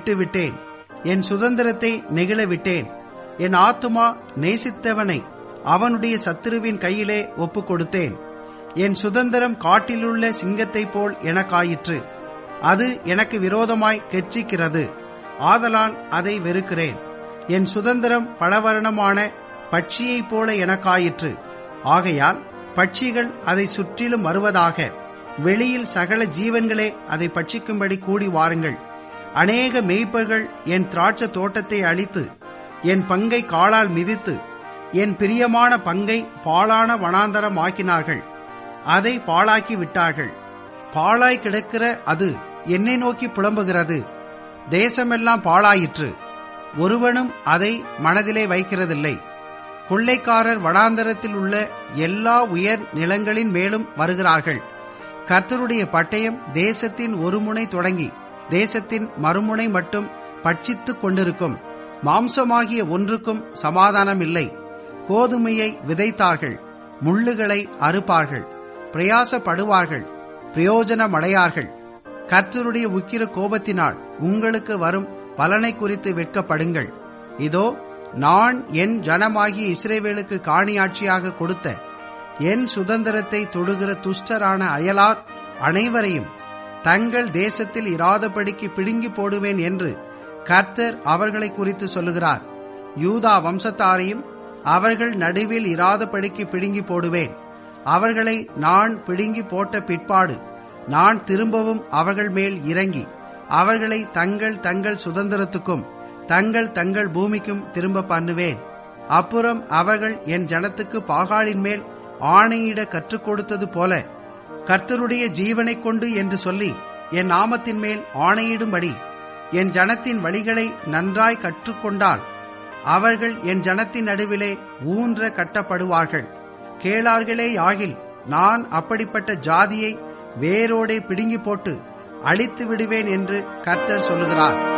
விட்டுவிட்டேன் என் சுதந்திரத்தை நெகிழ விட்டேன் என் ஆத்துமா நேசித்தவனை அவனுடைய சத்துருவின் கையிலே ஒப்புக் கொடுத்தேன் என் சுதந்திரம் காட்டிலுள்ள சிங்கத்தைப் போல் எனக்காயிற்று அது எனக்கு விரோதமாய் கெர்ச்சிக்கிறது ஆதலால் அதை வெறுக்கிறேன் என் சுதந்திரம் பலவர்ணமான பட்சியைப் போல எனக்காயிற்று ஆகையால் பட்சிகள் அதை சுற்றிலும் வருவதாக வெளியில் சகல ஜீவன்களே அதை பட்சிக்கும்படி கூடி வாருங்கள் அநேக மேய்ப்பர்கள் என் திராட்சை தோட்டத்தை அழித்து என் பங்கை காலால் மிதித்து என் பிரியமான பங்கை பாழான வனாந்தரம் ஆக்கினார்கள் அதை பாழாக்கி விட்டார்கள் பாழாய் கிடக்கிற அது என்னை நோக்கி புலம்புகிறது தேசமெல்லாம் பாழாயிற்று ஒருவனும் அதை மனதிலே வைக்கிறதில்லை கொள்ளைக்காரர் வடாந்தரத்தில் உள்ள எல்லா உயர் நிலங்களின் மேலும் வருகிறார்கள் கர்த்தருடைய பட்டயம் தேசத்தின் ஒரு முனை தொடங்கி தேசத்தின் மறுமுனை மட்டும் பட்சித்துக் கொண்டிருக்கும் மாம்சமாகிய ஒன்றுக்கும் சமாதானம் இல்லை கோதுமையை விதைத்தார்கள் முள்ளுகளை அறுப்பார்கள் பிரயாசப்படுவார்கள் பிரயோஜனமடையார்கள் கர்த்தருடைய உக்கிர கோபத்தினால் உங்களுக்கு வரும் பலனை குறித்து வெட்கப்படுங்கள் இதோ நான் என் ஜனமாகிய இஸ்ரேவேலுக்கு காணியாட்சியாக கொடுத்த என் சுதந்திரத்தை தொடுகிற துஷ்டரான அயலார் அனைவரையும் தங்கள் தேசத்தில் இராதபடிக்கு பிடுங்கி போடுவேன் என்று கர்த்தர் அவர்களை குறித்து சொல்லுகிறார் யூதா வம்சத்தாரையும் அவர்கள் நடுவில் இராதபடிக்கு பிடுங்கி போடுவேன் அவர்களை நான் பிடுங்கி போட்ட பிற்பாடு நான் திரும்பவும் அவர்கள் மேல் இறங்கி அவர்களை தங்கள் தங்கள் சுதந்திரத்துக்கும் தங்கள் தங்கள் பூமிக்கும் திரும்ப பண்ணுவேன் அப்புறம் அவர்கள் என் ஜனத்துக்கு பாகாலின் மேல் ஆணையிட கற்றுக் கொடுத்தது போல கர்த்தருடைய ஜீவனைக் கொண்டு என்று சொல்லி என் நாமத்தின் மேல் ஆணையிடும்படி என் ஜனத்தின் வழிகளை நன்றாய் கற்றுக்கொண்டால் அவர்கள் என் ஜனத்தின் நடுவிலே ஊன்ற கட்டப்படுவார்கள் கேளார்களே யாகில் நான் அப்படிப்பட்ட ஜாதியை வேரோடே பிடுங்கி போட்டு அழித்து விடுவேன் என்று கர்த்தர் சொல்லுகிறார்